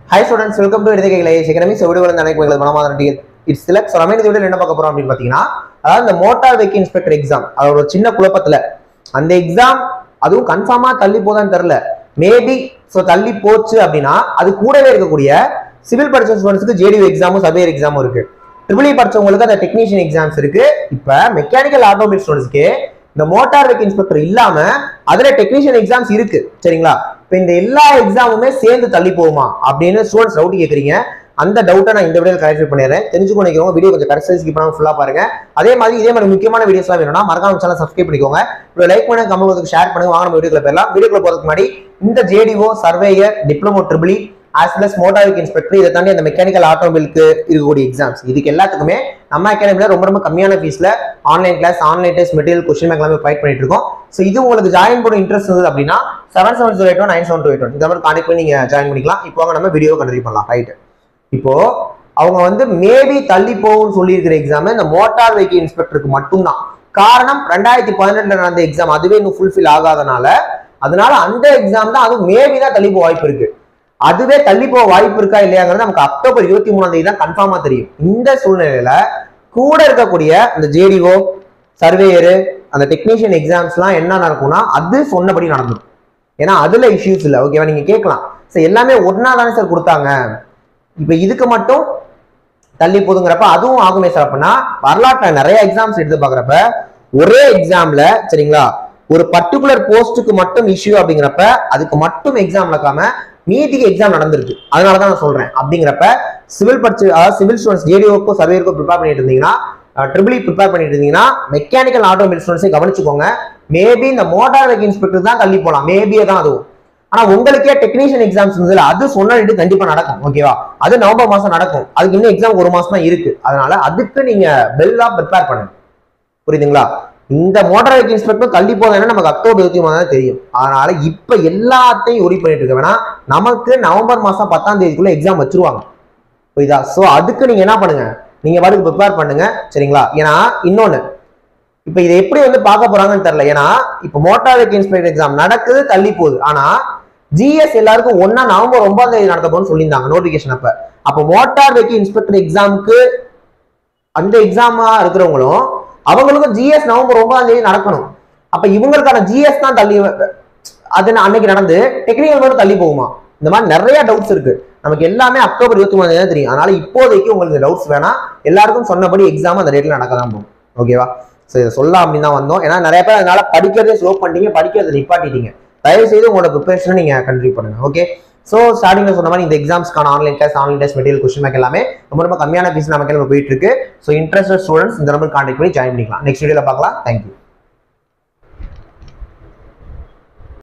high students welcome to எடுத்து கைகளை எக்கனமிக்ஸ் வீடு வந்து அனைத்து எங்களுக்கு மனமாத நடிகர் இட்ஸ் சிலக்ஸ் நம்ம இந்த வீடியோ என்ன பார்க்க போறோம் அப்படின்னு பார்த்தீங்கன்னா அதாவது இந்த மோட்டார் வெஹிக்கிள் இன்ஸ்பெக்டர் எக்ஸாம் அதோட ஒரு சின்ன குழப்பத்துல அந்த எக்ஸாம் அதுவும் கன்ஃபார்மா தள்ளி போதான்னு தெரியல மேபி ஸோ தள்ளி போச்சு அப்படின்னா அது கூடவே இருக்கக்கூடிய சிவில் படிச்ச ஸ்டூடெண்ட்ஸ்க்கு ஜேடியூ எக்ஸாமும் சர்வேயர் எக்ஸாமும் இருக்கு ட்ரிபிள் படிச்சவங்களுக்கு அந்த டெக்னீஷியன் எக்ஸாம்ஸ் இருக்கு இப்போ மெக்கானிக்கல் ஆட்டோமொபைல் ஸ்டூடெண்ட்ஸ்க்கு இந்த மோட்டார் வெஹிக்கிள் இன்ஸ்பெக்டர் இல்லாம அதுல டெக்னீஷியன் எக்ஸாம்ஸ் இருக்கு சரிங்களா இப்போ இந்த எல்லா எக்ஸாமுமே சேர்ந்து தள்ளி போகுமா அப்படின்னு ஸ்டூடெண்ட்ஸ் டவுட் கேட்குறீங்க அந்த டவுட்டை நான் இந்த வீடியோ கிளாரிஃபை பண்ணிடுறேன் தெரிஞ்சுக்கோ நினைக்கிறவங்க வீடியோ கொஞ்சம் கடைசி ஸ்கிப் பண்ணாம ஃபுல்லா பாருங்க அதே மாதிரி இதே மாதிரி முக்கியமான வீடியோஸ்லாம் வேணும்னா மறக்காம சேனல் சப்ஸ்கிரைப் பண்ணிக்கோங்க இப்போ லைக் பண்ணுங்க கமெண்ட் ஷேர் பண்ணுங்க வாங்க நம்ம வீடியோக்குள்ள போயிடலாம் வீடியோக்குள்ள போறதுக்கு முன்னாடி இந்த JDO surveyor diploma triple E as well as motor vehicle inspector இதை தாண்டி அந்த மெக்கானிக்கல் ஆட்டோமொபைலுக்கு இருக்கக்கூடிய எக்ஸாம்ஸ் இதுக்கு எல்லாத்துக்குமே நம்ம அகாடமியில் ரொம்ப ரொம்ப கம்மியான ஃபீஸ்ல online class online test material question bank எல்லாமே ப்ரொவைட் பண்ணிட்டு இருக்கோம் ஸோ இது உங்களுக்கு ஜாயின் பண்ண இன்ட்ரெஸ்ட் இருந்தது அப்படின்னா seven seven zero eight one nine seven two eight one இந்த மாதிரி கான்டெக்ட் பண்ணி நீங்க ஜாயின் பண்ணிக்கலாம் இப்போ வாங்க நம்ம வீடியோ கண்டினியூ பண்ணலாம் ரைட் இப்போ அவங்க வந்து மேபி தள்ளி போகும்னு சொல்லியிருக்கிற எக்ஸாம் இந்த மோட்டார் வெஹிக்கிள் இன்ஸ்பெக்டருக்கு மட்டும்தான் காரணம் ரெண்டாயிரத்தி பதினெட்டுல நடந்த எக்ஸாம் அதுவே இன்னும் ஃபுல்ஃபில் ஆகாதனால அதனால அந்த எக்ஸாம் தான் அது மேபி தான் தள்ளி போக வாய்ப்பு இருக்கு அதுவே தள்ளி போக வாய்ப்பு இருக்கா இல்லையாங்கிறது நமக்கு அக்டோபர் இருபத்தி மூணாம் தேதி தான் கன்ஃபார்மா தெரியும் இந்த சூழ்நிலையில கூட இருக்கக்கூடிய இந்த ஜேடிஓ சர்வேயரு அந்த டெக்னீஷியன் எக்ஸாம்ஸ்லாம் என்ன நடக்கும்னா அது சொன்னபடி நடந்துடும் ஏன்னா அதுல இஷ்யூஸ் இல்லை ஓகேவா நீங்க கேட்கலாம் சார் எல்லாமே ஒன்னா தானே சார் கொடுத்தாங்க இப்போ இதுக்கு மட்டும் தள்ளி போதுங்கிறப்ப அதுவும் ஆகுமே சார் அப்படின்னா வரலாற்றுல நிறைய எக்ஸாம்ஸ் எடுத்து பார்க்குறப்ப ஒரே எக்ஸாம்ல சரிங்களா ஒரு பர்டிகுலர் போஸ்ட்டுக்கு மட்டும் இஷ்யூ அப்படிங்கிறப்ப அதுக்கு மட்டும் எக்ஸாம் நடக்காம மீதிக்கு எக்ஸாம் நடந்திருக்கு அதனால தான் நான் சொல்றேன் அப்படிங்கிறப்ப சிவில் படிச்சு அதாவது சிவில் ஸ்டூடெண்ட்ஸ் ஜேடிஓக்கோ சர்வேருக்கோ ப்ரிப்பேர் பண்ணிட்டு இருந்தீங்கன்னா ட்ரிபிள் ப்ரிப்பேர் பண்ணிட்டு இருந்தீங்கன்னா மெக்கானிக்கல் ஆட்டோமொபைல் ஸ்டூடெண்ட்ஸை கவனிச்சுக்கோங்க மேபி இந்த மோட்டார் வெஹிக்கிள் இன்ஸ்பெக்டர் தான் தள்ளி போகலாம் மேபியே தான் அதுவும் ஆனா உங்களுக்கே டெக்னீஷியன் எக்ஸாம்ஸ் இருந்ததுல அது சொன்னிட்டு கண்டிப்பா நடக்கும் ஓகேவா அது நவம்பர் மாசம் நடக்கும் அதுக்கு இன்னும் எக்ஸாம் ஒரு மாசம் தான் இருக்கு அதனால அதுக்கு நீங்க பெல்லா ப்ரிப்பேர் பண்ணுங்க புரியுதுங்களா இந்த மோட்டார் வெஹிக்கிள் இன்ஸ்பெக்டர் தள்ளி போதுன்னா நமக்கு அக்டோபர் இருபத்தி மூணு தான் தெரியும் அதனால இப்ப எல்லாத்தையும் உரி பண்ணிட்டு இருக்க வேணா நமக்கு நவம்பர் மாசம் பத்தாம் தேதிக்குள்ள எக்ஸாம் வச்சிருவாங்க புரியுதா சோ அதுக்கு நீங்க என்ன பண்ணுங்க நீங்க பாட்டுக்கு ப்ரிப்பேர் பண்ணுங்க சரிங்களா ஏன்னா இன்னொன்னு இப்ப இதை எப்படி வந்து பார்க்க போறாங்கன்னு தெரியல ஏன்னா இப்ப மோட்டார் வெஹிக்கிள் இன்ஸ்பெக்டர் எக்ஸாம் நடக்குது தள்ளி போகுது ஆனா ஜிஎஸ் எல்லாருக்கும் ஒன்னா நவம்பர் ஒன்பதாம் தேதி நடத்த போகணும்னு சொல்லியிருந்தாங்க நோட்டிபிகேஷன் அப்ப அப்ப மோட்டார் வெஹிக்கிள் இன்ஸ்பெக்டர் எக்ஸாமுக்கு அந்த எக்ஸாமா இருக்கிறவங்களும் அவங்களுக்கும் ஜிஎஸ் நவம்பர் ஒன்பதாம் தேதி நடக்கணும் அப்ப இவங்களுக்கான ஜிஎஸ் தான் தள்ளி அது அன்னைக்கு நடந்து டெக்னிக்கல் மட்டும் தள்ளி போகுமா இந்த மாதிரி நிறைய டவுட்ஸ் இருக்கு நமக்கு எல்லாமே அக்டோபர் இருபத்தி மூணு தான் தெரியும் அதனால இப்போதைக்கு உங்களுக்கு டவுட்ஸ் வேணாம் எல்லாருக்கும் சொன்னபடி எக்ஸாம் அந்த ரேட்ல நடக்க தான் போகும் ஓகேவா ஸோ இதை சொல்லலாம் அப்படின்னு தான் வந்தோம் ஏன்னா நிறைய பேர் அதனால படிக்கிறதே ஸ்லோ பண்ணிட்டீங்க படிக்கிறதை நிப்பாட்டிட்டீங்க தயவு செய்து உங்களோட ப்ரிப்பரேஷனை நீங்க கண்டினியூ பண்ணுங்க ஓகே ஸோ ஸ்டார்டிங்ல சொன்ன மாதிரி இந்த எக்ஸாம்ஸ்க்கான online class online test material question bank எல்லாமே ரொம்ப ரொம்ப கம்மியான ஃபீஸ் நமக்கு நம்ம போயிட்டு இருக்கு ஸோ இன்ட்ரெஸ்ட் ஸ்டூடெண்ட்ஸ் இந்த நம்பர் கான்டாக்ட் பண்ணி ஜாயின் பண்ணிக்கலாம் நெக்ஸ்ட் வீடியோல பார்க்கலாம் தேங்க்யூ